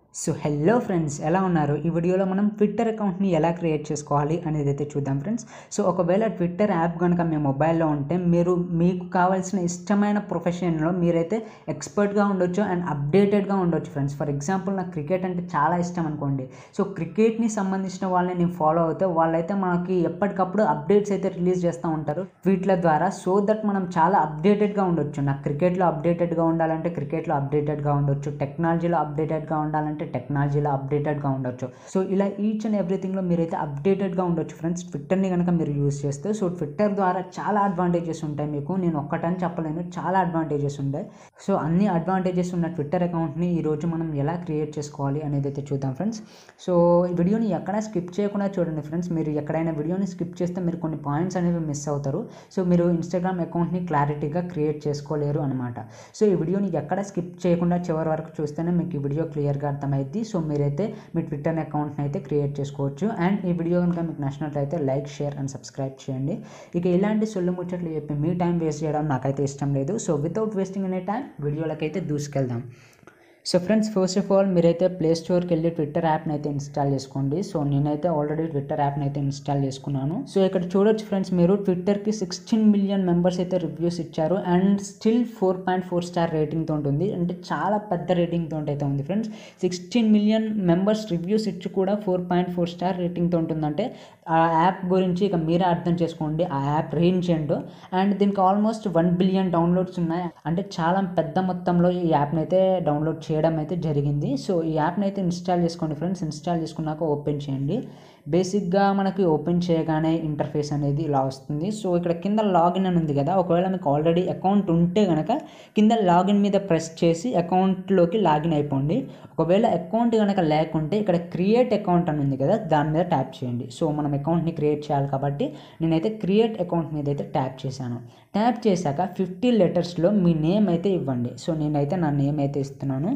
so hello friends ఎలా ఉన్నారు ఈ వీడియోలో మనం ట్విట్టర్ అకౌంట్ని ఎలా క్రియేట్ చేసుకోవాలి అనేది అయితే చూద్దాం ఫ్రెండ్స్ సో ఒకవేళ ట్విట్టర్ యాప్ కనుక మీ మొబైల్లో ఉంటే మీరు మీకు కావాల్సిన ఇష్టమైన ప్రొఫెషన్లో మీరైతే ఎక్స్పర్ట్గా ఉండొచ్చు అండ్ అప్డేటెడ్గా ఉండొచ్చు ఫ్రెండ్స్ ఫర్ ఎగ్జాంపుల్ నాకు క్రికెట్ అంటే చాలా ఇష్టం అనుకోండి సో క్రికెట్ని సంబంధించిన వాళ్ళని నేను ఫాలో అవుతే వాళ్ళైతే మనకి ఎప్పటికప్పుడు అప్డేట్స్ అయితే రిలీజ్ చేస్తూ ఉంటారు ట్వీట్ల ద్వారా సో దట్ మనం చాలా అప్డేటెడ్గా ఉండొచ్చు నాకు క్రికెట్లో అప్డేటెడ్గా ఉండాలంటే క్రికెట్లో అప్డేటెడ్గా ఉండొచ్చు టెక్నాలజీలో అప్డేటెడ్గా ఉండాలంటే టెక్నాలజీలో అప్డేటెడ్గా ఉండొచ్చు సో ఇలా ఈచ్ అండ్ ఎవ్రీథింగ్లో మీరైతే అప్డేటెడ్గా ఉండొచ్చు ఫ్రెండ్స్ ట్విట్టర్ని కనుక మీరు యూస్ చేస్తే సో ట్విట్టర్ ద్వారా చాలా అడ్వాంటేజెస్ ఉంటాయి మీకు నేను ఒక్కటని చెప్పలేను చాలా అడ్వాంటేజెస్ ఉంటాయి సో అన్ని అడ్వాంటేజెస్ ఉన్న ట్విట్టర్ అకౌంట్ని ఈరోజు మనం ఎలా క్రియేట్ చేసుకోవాలి అనేది అయితే చూద్దాం ఫ్రెండ్స్ సో ఈ వీడియోని ఎక్కడ స్కిప్ చేయకుండా చూడండి ఫ్రెండ్స్ మీరు ఎక్కడైనా వీడియోని స్కిప్ చేస్తే మీరు కొన్ని పాయింట్స్ అనేవి మిస్ అవుతారు సో మీరు ఇన్స్టాగ్రామ్ అకౌంట్ని క్లారిటీగా క్రియేట్ చేసుకోలేరు అనమాట సో ఈ వీడియోని ఎక్కడ స్కిప్ చేయకుండా చివరి వరకు చూస్తేనే మీకు ఈ వీడియో క్లియర్గా అర్థమైద్ది సో మీరైతే మీ ట్విట్టర్ అకౌంట్ని అయితే క్రియేట్ చేసుకోవచ్చు అండ్ ఈ వీడియో కనుక మీకు నచ్చినట్లయితే లైక్ షేర్ అండ్ సబ్స్క్రైబ్ చేయండి ఇక ఇలాంటి సొల్లు ముచ్చట్లు చెప్పి మీ టైం వేస్ట్ చేయడం నాకైతే ఇష్టం లేదు సో వితౌట్ వేస్టింగ్ అనే టైం వీడియోలకైతే దూసుకెళ్దాం so friends first of all మీరైతే ప్లే స్టోర్కి వెళ్ళి ట్విట్టర్ యాప్ని అయితే ఇన్స్టాల్ చేసుకోండి సో నేనైతే ఆల్రెడీ ట్విట్టర్ యాప్ని అయితే ఇన్స్టాల్ చేసుకున్నాను సో ఇక్కడ చూడొచ్చు ఫ్రెండ్స్ మీరు ట్విట్టర్కి సిక్స్టీన్ మిలియన్ మెంబర్స్ అయితే రివ్యూస్ ఇచ్చారు and still four point four star రేటింగ్తో ఉంటుంది అంటే చాలా పెద్ద రేటింగ్తో అయితే ఉంది friends sixteen million members reviews ఇచ్చి కూడా ఫోర్ పాయింట్ ఫోర్ స్టార్ రేటింగ్తో ఉంటుందంటే ఆ యాప్ గురించి ఇక మీరే అర్థం చేసుకోండి ఆ యాప్ రేంజ్ ఏంటో అండ్ దీనికి ఆల్మోస్ట్ వన్ బిలియన్ డౌన్లోడ్స్ ఉన్నాయి అంటే చాలా పెద్ద మొత్తంలో ఈ యాప్ని అయితే డౌన్లోడ్ చేయడం అయితే జరిగింది సో ఈ యాప్ని అయితే ఇన్స్టాల్ చేసుకోండి ఫ్రెండ్స్ ఇన్స్టాల్ చేసుకున్నాక ఓపెన్ చేయండి బేసిక్గా మనకి ఓపెన్ చేయగానే ఇంటర్ఫేస్ అనేది ఇలా వస్తుంది సో ఇక్కడ కింద లాగిన్ అని ఉంది కదా ఒకవేళ మీకు ఆల్రెడీ అకౌంట్ ఉంటే కనుక కింద లాగిన్ మీద ప్రెస్ చేసి అకౌంట్లోకి లాగిన్ అయిపోండి ఒకవేళ అకౌంట్ కనుక లేకుంటే ఇక్కడ క్రియేట్ అకౌంట్ అని ఉంది కదా దాని మీద ట్యాప్ చేయండి సో మనం అకౌంట్ని క్రియేట్ చేయాలి కాబట్టి నేనైతే క్రియేట్ అకౌంట్ మీద అయితే ట్యాప్ చేశాను ట్యాప్ చేశాక ఫిఫ్టీ లెటర్స్లో మీ నేమ్ అయితే ఇవ్వండి సో నేనైతే నా నేమ్ అయితే ఇస్తున్నాను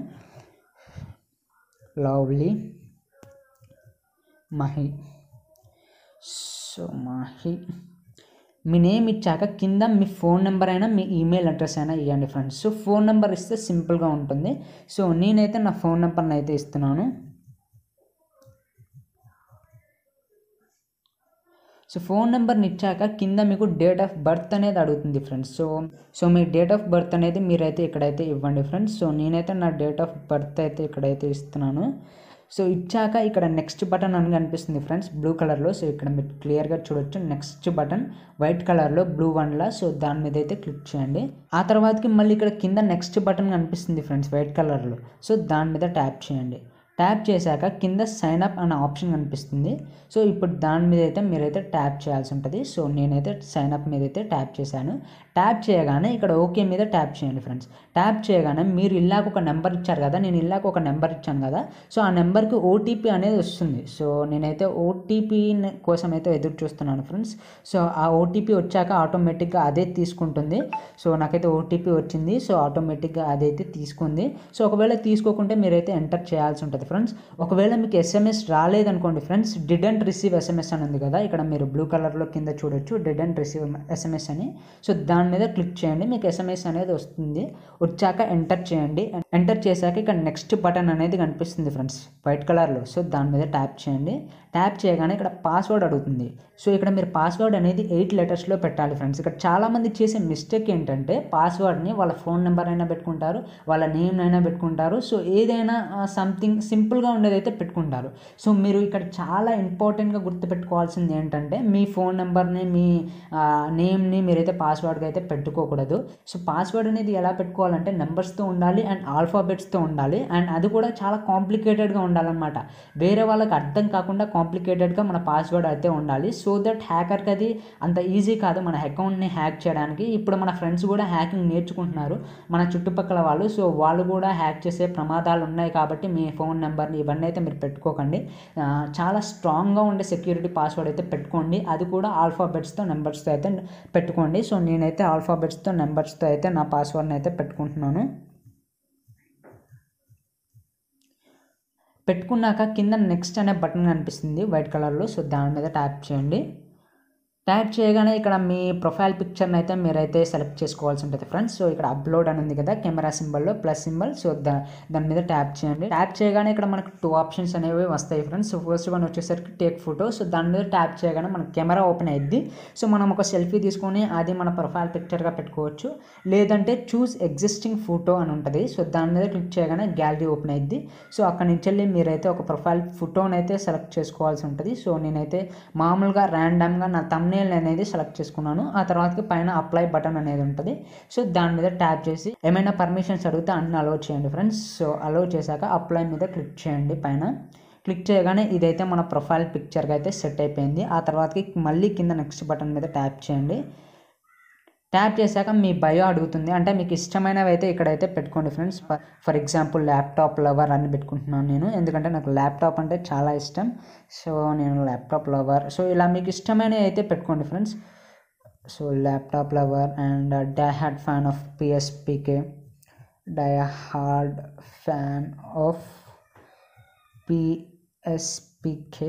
లవ్లీ మహి సో మహి మీ నేమ్ ఇచ్చాక కింద మీ ఫోన్ నెంబర్ అయినా మీ ఈమెయిల్ అడ్రస్ అయినా ఇవ్వండి ఫ్రెండ్స్ సో ఫోన్ నెంబర్ ఇస్తే సింపుల్గా ఉంటుంది సో నేనైతే నా ఫోన్ నెంబర్ని అయితే ఇస్తున్నాను సో ఫోన్ నెంబర్ని ఇచ్చాక కింద మీకు డేట్ ఆఫ్ బర్త్ అనేది అడుగుతుంది ఫ్రెండ్స్ సో సో మీ డేట్ ఆఫ్ బర్త్ అనేది మీరైతే ఇక్కడైతే ఇవ్వండి ఫ్రెండ్స్ సో నేనైతే నా డేట్ ఆఫ్ బర్త్ అయితే ఇక్కడైతే ఇస్తున్నాను సో ఇచ్చాక ఇక్కడ నెక్స్ట్ బటన్ అని కనిపిస్తుంది ఫ్రెండ్స్ బ్లూ కలర్లో సో ఇక్కడ మీరు క్లియర్గా చూడొచ్చు నెక్స్ట్ బటన్ వైట్ కలర్లో బ్లూ వన్లా సో దాని మీద అయితే క్లిక్ చేయండి ఆ తర్వాతకి మళ్ళీ ఇక్కడ కింద నెక్స్ట్ బటన్ కనిపిస్తుంది ఫ్రెండ్స్ వైట్ కలర్లో సో దాని మీద ట్యాప్ చేయండి ట్యాప్ చేశాక కింద సైన్ అప్ అనే ఆప్షన్ కనిపిస్తుంది సో ఇప్పుడు దాని మీద అయితే మీరైతే ట్యాప్ చేయాల్సి ఉంటుంది సో నేనైతే సైన్ అప్ మీద అయితే ట్యాప్ చేశాను ట్యాప్ చేయగానే ఇక్కడ ఓకే మీద ట్యాప్ చేయండి ఫ్రెండ్స్ ట్యాప్ చేయగానే మీరు ఇల్లాక ఒక నెంబర్ ఇచ్చారు కదా నేను ఇల్లాక ఒక నెంబర్ ఇచ్చాను కదా సో ఆ నెంబర్కి ఓటీపీ అనేది వస్తుంది సో నేనైతే ఓటీపీ కోసం అయితే ఎదురు చూస్తున్నాను ఫ్రెండ్స్ సో ఆ ఓటీపీ వచ్చాక ఆటోమేటిక్గా అదే తీసుకుంటుంది సో నాకైతే ఓటీపీ వచ్చింది సో ఆటోమేటిక్గా అదైతే తీసుకుంది సో ఒకవేళ తీసుకోకుంటే మీరైతే ఎంటర్ చేయాల్సి ఉంటుంది ఫ్రెండ్స్ ఒకవేళ మీకు ఎస్ఎంఎస్ రాలేదనుకోండి ఫ్రెండ్స్ డిడెంట్ రిసీవ్ ఎస్ఎంఎస్ అని ఉంది కదా ఇక్కడ మీరు బ్లూ కలర్లో కింద చూడొచ్చు డిడెంట్ రిసీవ్ ఎస్ఎంఎస్ అని సో దాని మీద క్లిక్ చేయండి మీకు ఎస్ఎంఎస్ అనేది వస్తుంది వచ్చాక ఎంటర్ చేయండి ఎంటర్ చేశాక ఇక్కడ నెక్స్ట్ బటన్ అనేది కనిపిస్తుంది ఫ్రెండ్స్ వైట్ కలర్లో సో దాని మీద ట్యాప్ చేయండి ట్యాప్ చేయగానే ఇక్కడ పాస్వర్డ్ అడుగుతుంది సో ఇక్కడ మీరు పాస్వర్డ్ అనేది ఎయిట్ లెటర్స్లో పెట్టాలి ఫ్రెండ్స్ ఇక్కడ చాలామంది చేసే మిస్టేక్ ఏంటంటే పాస్వర్డ్ని వాళ్ళ ఫోన్ నెంబర్ అయినా పెట్టుకుంటారు వాళ్ళ నేమ్ అయినా పెట్టుకుంటారు సో ఏదైనా సంథింగ్ సింపుల్గా ఉండేది అయితే పెట్టుకుంటారు సో మీరు ఇక్కడ చాలా ఇంపార్టెంట్గా గుర్తుపెట్టుకోవాల్సింది ఏంటంటే మీ ఫోన్ నెంబర్ని మీ నేమ్ని మీరైతే పాస్వర్డ్గా అయితే పెట్టుకోకూడదు సో పాస్వర్డ్ అనేది ఎలా పెట్టుకోవాలంటే నెంబర్స్తో ఉండాలి అండ్ ఆల్ఫాబెట్స్తో ఉండాలి అండ్ అది కూడా చాలా కాంప్లికేటెడ్గా ఉండాలన్నమాట వేరే వాళ్ళకి అర్థం కాకుండా కాంప్లికేటెడ్గా మన పాస్వర్డ్ అయితే ఉండాలి సో దట్ హ్యాకర్కి అది అంత ఈజీ కాదు మన అకౌంట్ని హ్యాక్ చేయడానికి ఇప్పుడు మన ఫ్రెండ్స్ కూడా హ్యాకింగ్ నేర్చుకుంటున్నారు మన చుట్టుపక్కల వాళ్ళు సో వాళ్ళు కూడా హ్యాక్ చేసే ప్రమాదాలు ఉన్నాయి కాబట్టి మీ ఫోన్ నెంబర్ని ఇవన్నీ అయితే మీరు పెట్టుకోకండి చాలా స్ట్రాంగ్గా ఉండే సెక్యూరిటీ పాస్వర్డ్ అయితే పెట్టుకోండి అది కూడా ఆల్ఫాబెట్స్తో నెంబర్స్తో అయితే పెట్టుకోండి సో నేనైతే ఆల్ఫాబెట్స్తో నెంబర్స్తో అయితే నా పాస్వర్డ్ని అయితే పెట్టుకుంటున్నాను పెట్టుకున్నాక కింద నెక్స్ట్ అనే బటన్ కనిపిస్తుంది వైట్ కలర్లో సో దాని మీద ట్యాప్ చేయండి ట్యాప్ చేయగానే ఇక్కడ మీ ప్రొఫైల్ పిక్చర్ని అయితే మీరైతే సెలెక్ట్ చేసుకోవాల్సి ఉంటుంది ఫ్రెండ్స్ సో ఇక్కడ అప్లోడ్ అని ఉంది కదా కెమెరా సింబల్లో ప్లస్ సింబల్ సో దా దాని మీద ట్యాప్ చేయండి ట్యాప్ చేయగానే ఇక్కడ మనకు టూ ఆప్షన్స్ అనేవి వస్తాయి ఫ్రెండ్స్ సో ఫస్ట్ వన్ వచ్చేసరికి టేక్ ఫోటో సో దాని మీద ట్యాప్ చేయగానే మనకి కెమెరా ఓపెన్ అయ్యిద్ది సో మనం ఒక సెల్ఫీ తీసుకొని అది మన ప్రొఫైల్ పిక్చర్గా పెట్టుకోవచ్చు లేదంటే చూస్ ఎగ్జిస్టింగ్ ఫోటో అని ఉంటుంది సో దాని మీద క్లిక్ చేయగానే గ్యాలరీ ఓపెన్ అయ్యిద్ది సో అక్కడ నుంచి వెళ్ళి మీరైతే ఒక ప్రొఫైల్ ఫోటోని అయితే సెలెక్ట్ చేసుకోవాల్సి ఉంటుంది సో నేనైతే మామూలుగా ర్యాండమ్గా నా తమ్నేల్ అనేది సెలెక్ట్ చేసుకున్నాను ఆ తర్వాతకి పైన అప్లై బటన్ అనేది ఉంటుంది సో దాని మీద ట్యాప్ చేసి ఏమైనా పర్మిషన్స్ అడిగితే అన్ని అలౌ చేయండి ఫ్రెండ్స్ సో అలౌ చేశాక అప్లై మీద క్లిక్ చేయండి పైన క్లిక్ చేయగానే ఇదైతే మన ప్రొఫైల్ పిక్చర్గా అయితే సెట్ అయిపోయింది ఆ తర్వాతకి మళ్ళీ కింద నెక్స్ట్ బటన్ మీద ట్యాప్ చేయండి ట్యాప్ చేశాక మీ బయో అడుగుతుంది అంటే మీకు ఇష్టమైనవి అయితే ఇక్కడైతే పెట్టుకోండి friends for example laptop lover అని పెట్టుకుంటున్నాను నేను ఎందుకంటే నాకు ల్యాప్టాప్ అంటే చాలా ఇష్టం సో నేను ల్యాప్టాప్ లవర్ సో ఇలా మీకు ఇష్టమైనవి అయితే పెట్టుకోండి friends so laptop lover and diehard fan of PSPK diehard fan of PSPK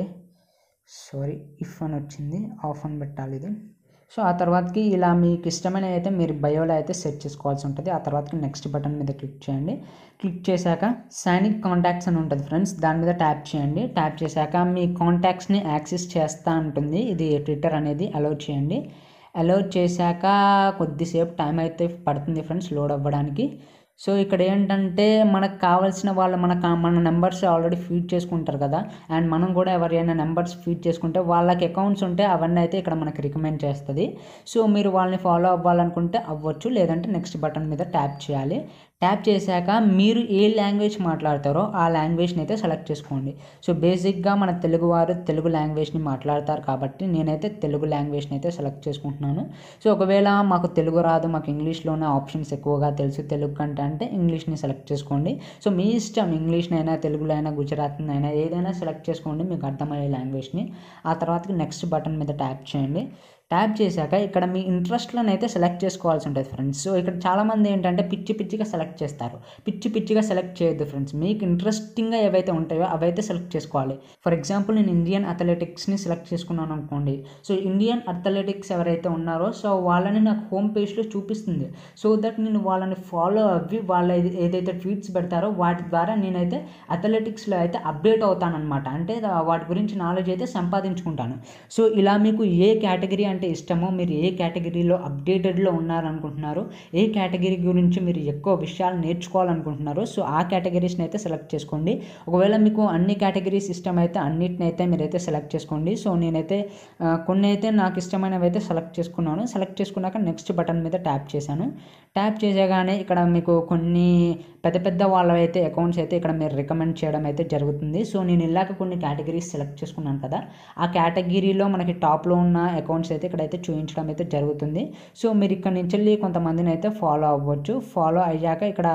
sorry if అని వచ్చింది ఆఫ్ అని పెట్టాలి ఇది సో ఆ తర్వాతకి ఇలా మీకు ఇష్టమైన అయితే మీరు బయోలో అయితే సెట్ చేసుకోవాల్సి ఉంటుంది ఆ తర్వాతకి నెక్స్ట్ బటన్ మీద క్లిక్ చేయండి క్లిక్ చేశాక సైనిక్ కాంటాక్ట్స్ అని ఉంటుంది ఫ్రెండ్స్ దాని మీద ట్యాప్ చేయండి ట్యాప్ చేశాక మీ కాంటాక్ట్స్ని యాక్సెస్ చేస్తూ ఉంటుంది ఇది ట్విట్టర్ అనేది అలౌ చేయండి అలౌ చేశాక కొద్దిసేపు టైం అయితే పడుతుంది ఫ్రెండ్స్ లోడ్ అవ్వడానికి సో ఇక్కడ ఏంటంటే మనకు కావాల్సిన వాళ్ళు మన మన నెంబర్స్ ఆల్రెడీ ఫీడ్ చేసుకుంటారు కదా అండ్ మనం కూడా ఎవరైనా నెంబర్స్ ఫీడ్ చేసుకుంటే వాళ్ళకి అకౌంట్స్ ఉంటే అవన్నీ అయితే ఇక్కడ మనకి రికమెండ్ చేస్తుంది సో మీరు వాళ్ళని ఫాలో అవ్వాలనుకుంటే అవ్వచ్చు లేదంటే నెక్స్ట్ బటన్ మీద ట్యాప్ చేయాలి ట్యాప్ చేశాక మీరు ఏ లాంగ్వేజ్ మాట్లాడతారో ఆ లాంగ్వేజ్ని అయితే సెలెక్ట్ చేసుకోండి సో బేసిక్గా మన తెలుగువారు తెలుగు లాంగ్వేజ్ని మాట్లాడతారు కాబట్టి నేనైతే తెలుగు లాంగ్వేజ్ని అయితే సెలెక్ట్ చేసుకుంటున్నాను సో ఒకవేళ మాకు తెలుగు రాదు మాకు ఇంగ్లీష్లోనే ఆప్షన్స్ ఎక్కువగా తెలుసు తెలుగు కంటే అంటే ఇంగ్లీష్ని సెలెక్ట్ చేసుకోండి సో మీ ఇష్టం ఇంగ్లీష్నైనా తెలుగులో అయినా గుజరాత్ని అయినా ఏదైనా సెలెక్ట్ చేసుకోండి మీకు అర్థమయ్యే లాంగ్వేజ్ని ఆ తర్వాతకి నెక్స్ట్ బటన్ మీద ట్యాప్ చేయండి ట్యాప్ చేశాక ఇక్కడ మీ ఇంట్రెస్ట్లను అయితే సెలెక్ట్ చేసుకోవాల్సి ఉంటుంది ఫ్రెండ్స్ సో ఇక్కడ చాలామంది ఏంటంటే పిచ్చి పిచ్చిగా సెలెక్ట్ చేస్తారు పిచ్చి పిచ్చిగా సెలెక్ట్ చేయొద్దు ఫ్రెండ్స్ మీకు ఇంట్రెస్టింగ్గా ఏవైతే ఉంటాయో అవైతే సెలెక్ట్ చేసుకోవాలి ఫర్ ఎగ్జాంపుల్ నేను ఇండియన్ అథ్లెటిక్స్ని సెలెక్ట్ చేసుకున్నాను అనుకోండి సో ఇండియన్ అథ్లెటిక్స్ ఎవరైతే ఉన్నారో సో వాళ్ళని నాకు హోమ్ పేజ్లో చూపిస్తుంది సో దట్ నేను వాళ్ళని ఫాలో అవ్వి వాళ్ళ ఏది- ఏదైతే ట్వీట్స్ పెడతారో వాటి ద్వారా నేనైతే అథ్లెటిక్స్లో అయితే అప్డేట్ అవుతానన్నమాట అంటే దా- వాటి గురించి నాలెడ్జ్ అయితే సంపాదించుకుంటాను సో ఇలా మీకు ఏ కేటగిరీ అంటే ఇష్టమో మీరు ఏ కేటగిరీలో అప్డేటెడ్లో ఉన్నారనుకుంటున్నారో ఏ కేటగిరీ గురించి మీరు ఎక్కువ విషయాలు నేర్చుకోవాలనుకుంటున్నారో సో ఆ కేటగిరీస్ని అయితే సెలెక్ట్ చేసుకోండి ఒకవేళ మీకు అన్ని కేటగిరీస్ ఇష్టం అయితే అన్నిటిని అయితే మీరైతే సెలెక్ట్ చేసుకోండి సో నేనైతే ఆ, కొన్ని అయితే నాకు ఇష్టమైనవి అయితే సెలెక్ట్ చేసుకున్నాను సెలెక్ట్ చేసుకున్నాక నెక్స్ట్ బటన్ మీద ట్యాప్ చేశాను ట్యాప్ చేసేగానే ఇక్కడ మీకు కొన్ని పెద్ద పెద్ద వాళ్ళవైతే అకౌంట్స్ అయితే ఇక్కడ మీరు రికమెండ్ చేయడం అయితే జరుగుతుంది సో నేను ఇలాగ కొన్ని కేటగిరీస్ సెలెక్ట్ చేసుకున్నాను కదా ఆ కేటగిరీలో మనకి టాప్లో ఉన్న అకౌంట్స్ అయితే ఇక్కడైతే చూపించడం అయితే జరుగుతుంది సో మీరు ఇక్కడ నుంచి వెళ్ళి కొంతమందిని అయితే ఫాలో అవ్వచ్చు ఫాలో అయ్యాక ఇక్కడ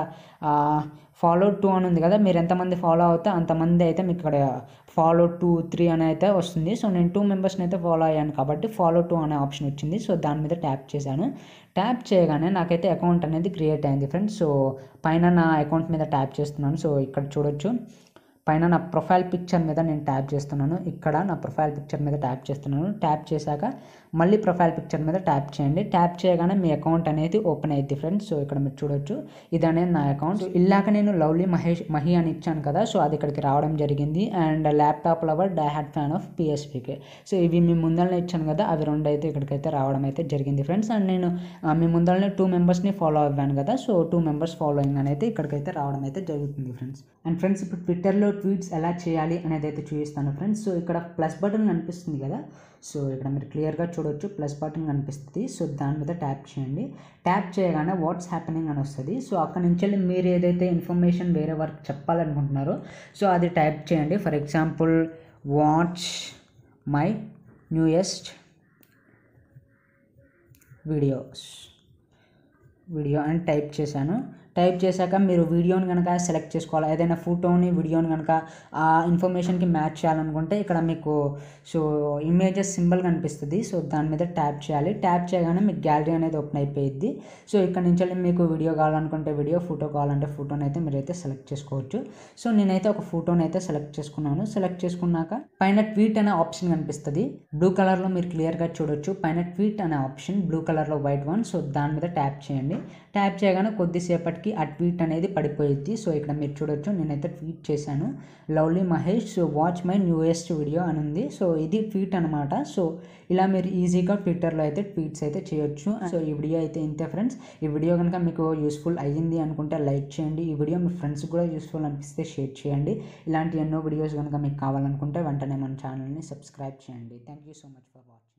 ఫాలో టూ అని ఉంది కదా మీరు ఎంతమంది ఫాలో అవుతే అంతమంది అయితే మీకు ఇక్కడ ఫాలో టూ త్రీ అని అయితే వస్తుంది సో నేను టూ మెంబర్స్ని అయితే ఫాలో అయ్యాను కాబట్టి ఫాలో టూ అనే ఆప్షన్ వచ్చింది సో దాని మీద ట్యాప్ చేశాను ట్యాప్ చేయగానే నాకైతే అకౌంట్ అనేది క్రియేట్ అయింది ఫ్రెండ్స్ సో పైన నా అకౌంట్ మీద ట్యాప్ చేస్తున్నాను సో ఇక్కడ చూడొచ్చు పైన నా ప్రొఫైల్ పిక్చర్ మీద నేను ట్యాప్ చేస్తున్నాను ఇక్కడ నా ప్రొఫైల్ పిక్చర్ మీద ట్యాప్ చేస్తున్నాను ట్యాప్ చేశాక మళ్ళీ ప్రొఫైల్ పిక్చర్ మీద ట్యాప్ చేయండి ట్యాప్ చేయగానే మీ అకౌంట్ అనేది ఓపెన్ అయ్యింది ఫ్రెండ్స్ సో ఇక్కడ మీరు చూడొచ్చు ఇది అనేది నా అకౌంట్ ఇలాక నేను లవ్లీ మహేష్ మహి అని ఇచ్చాను కదా సో అది ఇక్కడికి రావడం జరిగింది అండ్ ల్యాప్టాప్ లవర్ డై హ్యాడ్ ఫ్యాన్ ఆఫ్ పిఎస్పీకే సో ఇవి మీ ముందరనే ఇచ్చాను కదా అవి రెండు అయితే ఇక్కడికైతే రావడం అయితే జరిగింది ఫ్రెండ్స్ అండ్ నేను ఆ, మీ ముందరనే టూ మెంబర్స్ని ఫాలో అవ్వాను కదా సో టూ మెంబర్స్ ఫాలోయింగ్ అనేది ఇక్కడికైతే రావడం అయితే జరుగుతుంది ఫ్రెండ్స్ అండ్ ఫ్రెండ్స్ ఇప్పుడు ట్విట్టర్లో ట్వీట్స్ ఎలా చేయాలి అనేది అయితే చూపిస్తాను ఫ్రెండ్స్ సో ఇక్కడ ప్లస్ బటన్ కనిపిస్తుంది కదా సో ఇక్కడ మీరు క్లియర్గా చూడొచ్చు ప్లస్ బటన్ కనిపిస్తుంది సో దాని మీద ట్యాప్ చేయండి ట్యాప్ చేయగానే వాట్స్ హ్యాపెనింగ్ అని వస్తుంది సో అక్కడ నుంచి వెళ్ళి మీరు ఏదైతే ఇన్ఫర్మేషన్ వేరే వారికి చెప్పాలనుకుంటున్నారో సో అది టైప్ చేయండి for example watch my newest videos video అని టైప్ చేశాను టైప్ చేశాక మీరు వీడియోని కనుక సెలెక్ట్ చేసుకోవాలి ఏదైనా ఫోటోని వీడియోని కనుక ఆ ఇన్ఫర్మేషన్కి మ్యాచ్ చేయాలనుకుంటే ఇక్కడ మీకు సో ఇమేజెస్ సింబల్ కనిపిస్తుంది సో దాని మీద ట్యాప్ చేయాలి ట్యాప్ చేయగానే మీకు గ్యాలరీ అనేది ఓపెన్ అయిపోయింది సో ఇక్కడ నుంచి వెళ్ళి మీకు వీడియో కావాలనుకుంటే వీడియో ఫోటో కావాలంటే ఫోటోని అయితే మీరైతే సెలెక్ట్ చేసుకోవచ్చు సో నేనైతే ఒక ఫోటోని అయితే సెలెక్ట్ చేసుకున్నాను సెలెక్ట్ చేసుకున్నాక పైన ట్వీట్ అనే ఆప్షన్ కనిపిస్తుంది బ్లూ కలర్లో మీరు క్లియర్గా చూడొచ్చు పైన ట్వీట్ అనే ఆప్షన్ బ్లూ కలర్లో వైట్ వన్ సో దాని మీద ట్యాప్ చేయండి ట్యాప్ చేయగానే కొద్దిసేపటికి ఆ ట్వీట్ అనేది పడిపోయింది సో ఇక్కడ మీరు చూడొచ్చు నేనైతే ట్వీట్ చేశాను lovely Mahesh so watch my newest video అని ఉంది సో ఇది ట్వీట్ అనమాట సో ఇలా మీరు ఈజీగా ట్విట్టర్లో అయితే ట్వీట్స్ అయితే చేయొచ్చు సో ఈ వీడియో అయితే ఇంతే ఫ్రెండ్స్ ఈ వీడియో కనుక మీకు యూస్ఫుల్ అయ్యింది అనుకుంటే లైక్ చేయండి ఈ వీడియో మీ ఫ్రెండ్స్కి కూడా యూస్ఫుల్ అనిపిస్తే షేర్ చేయండి ఇలాంటి ఎన్నో వీడియోస్ కనుక మీకు కావాలనుకుంటే వెంటనే మన ఛానల్ని సబ్స్క్రైబ్ చేయండి thank you so much for watching